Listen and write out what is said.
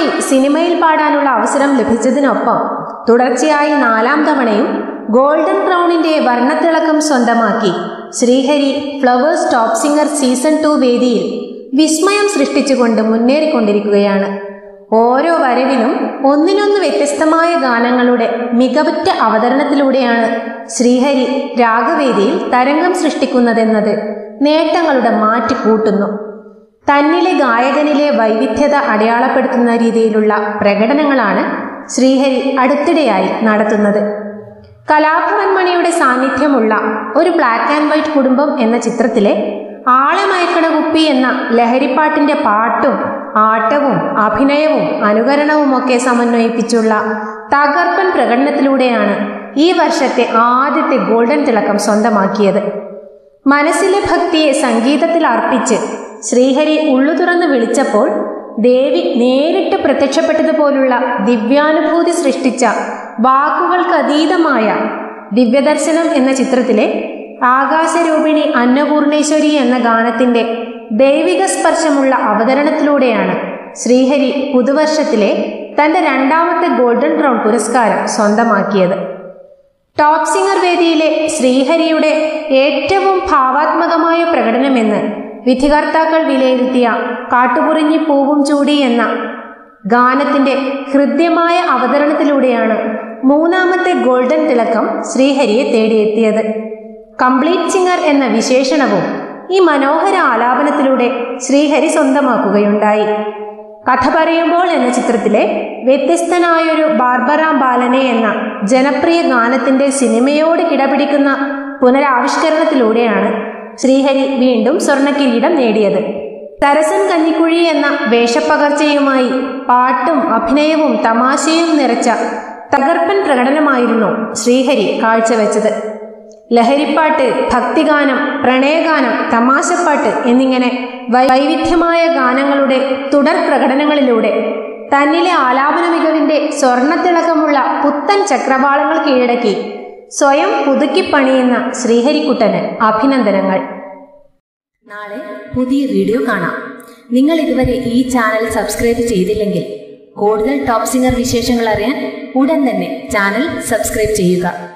ആദ്യമായി സിനിമയിൽ പാടാനുള്ള അവസരം ലഭിച്ചതിനൊപ്പം തുടർച്ചയായി നാലാം തവണയും ഗോൾഡൻ ക്രൗണിന്റെ വർണ്ണത്തിളക്കം സ്വന്തമാക്കി Srihari Flowers Top Singer season two വേദിയിൽ വിസ്മയം സൃഷ്ടിച്ചുകൊണ്ട് മുന്നേറിക്കൊണ്ടിരിക്കുകയാണ് ഓരോ വരവിലും ഒന്നിനൊന്ന് വ്യത്യസ്തമായ ഗാനങ്ങളുടെ മികവുറ്റ അവതരണത്തിലൂടെയാണ് ശ്രീഹരി രാഗവേദിയിൽ തരംഗം സൃഷ്ടിക്കുന്നതെന്നത് നേട്ടങ്ങളുടെ മാറ്റ് കൂട്ടുന്നു തന്നിലെ ഗായകനിലെ വൈവിധ്യത അടയാളപ്പെടുത്തുന്ന രീതിയിലുള്ള പ്രകടനങ്ങളാണ് ശ്രീഹരി അടുത്തിടെയായി നടത്തുന്നത് കലാഭവൻ മണിയുടെ സാന്നിധ്യമുള്ള ഒരു ബ്ലാക്ക് ആൻഡ് വൈറ്റ് കുടുംബം എന്ന ചിത്രത്തിലെ ആളെ മയക്കണ കുപ്പി എന്ന ലഹരിപ്പാട്ടിന്റെ പാട്ടും ആട്ടവും അഭിനയവും അനുകരണവുമൊക്കെ സമന്വയിപ്പിച്ചുള്ള തകർപ്പൻ പ്രകടനത്തിലൂടെയാണ് ഈ വർഷത്തെ ആദ്യത്തെ ഗോൾഡൻ തിളക്കം സ്വന്തമാക്കിയത് മനസ്സിലെ ഭക്തിയെ സംഗീതത്തിൽ അർപ്പിച്ച് ശ്രീഹരി ഉള്ളു തുറന്ന് വിളിച്ചപ്പോൾ ദേവി നേരിട്ട് പ്രത്യക്ഷപ്പെട്ടതുപോലുള്ള ദിവ്യാനുഭൂതി സൃഷ്ടിച്ച വാക്കുകൾക്കതീതമായ ദിവ്യദർശനം എന്ന ചിത്രത്തിലെ ആകാശരൂപിണി അന്നപൂർണേശ്വരി എന്ന ഗാനത്തിന്റെ ദൈവിക സ്പർശമുള്ള അവതരണത്തിലൂടെയാണ് ശ്രീഹരി പുതുവർഷത്തിലെ തന്റെ രണ്ടാമത്തെ ഗോൾഡൻ ക്രൗൺ പുരസ്കാരം സ്വന്തമാക്കിയത് ടോപ്പ് സിംഗർ വേദിയിലെ ശ്രീഹരിയുടെ ഏറ്റവും ഭാവാത്മകമായ പ്രകടനമെന്ന് വിധികർത്താക്കൾ വിലയിരുത്തിയ കാട്ടുകുറിഞ്ഞി പൂവും ചൂടി എന്ന ഗാനത്തിന്റെ ഹൃദ്യമായ അവതരണത്തിലൂടെയാണ് മൂന്നാമത്തെ ഗോൾഡൻ തിളക്കം ശ്രീഹരിയെ തേടിയെത്തിയത് കംപ്ലീറ്റ് സിംഗർ എന്ന വിശേഷണവും ഈ മനോഹര ആലാപനത്തിലൂടെ ശ്രീഹരി സ്വന്തമാക്കുകയുണ്ടായി കഥ പറയുമ്പോൾ എന്ന ചിത്രത്തിലെ വ്യത്യസ്തനായൊരു ബാർബറാം ബാലനെ എന്ന ജനപ്രിയ ഗാനത്തിന്റെ സിനിമയോട് കിടപിടിക്കുന്ന പുനരാവിഷ്കരണത്തിലൂടെയാണ് ശ്രീഹരി വീണ്ടും സ്വർണ്ണക്കിരീടം നേടിയത് തരസൻ കഞ്ഞിക്കുഴി എന്ന വേഷപ്പകർച്ചയുമായി പാട്ടും അഭിനയവും തമാശയും നിറച്ച തകർപ്പൻ പ്രകടനമായിരുന്നു ശ്രീഹരി കാഴ്ചവെച്ചത് ലഹരിപ്പാട്ട് ഭക്തിഗാനം പ്രണയഗാനം തമാശപ്പാട്ട് എന്നിങ്ങനെ വൈവിധ്യമായ ഗാനങ്ങളുടെ തുടർ പ്രകടനങ്ങളിലൂടെ തന്നിലെ ആലാപന മികവിന്റെ സ്വർണത്തിളക്കമുള്ള പുത്തൻ ചക്രവാളങ്ങൾ കീഴടക്കി സ്വയം പുതുക്കിപ്പണിയുന്ന ശ്രീഹരിക്കുട്ടന് അഭിനന്ദനങ്ങൾ നാളെ പുതിയ വീഡിയോ കാണാം നിങ്ങൾ ഇതുവരെ ഈ ചാനൽ സബ്സ്ക്രൈബ് ചെയ്തില്ലെങ്കിൽ കൂടുതൽ ടോപ്പ് സിംഗർ വിശേഷങ്ങൾ അറിയാൻ ഉടൻ തന്നെ ചാനൽ സബ്സ്ക്രൈബ് ചെയ്യുക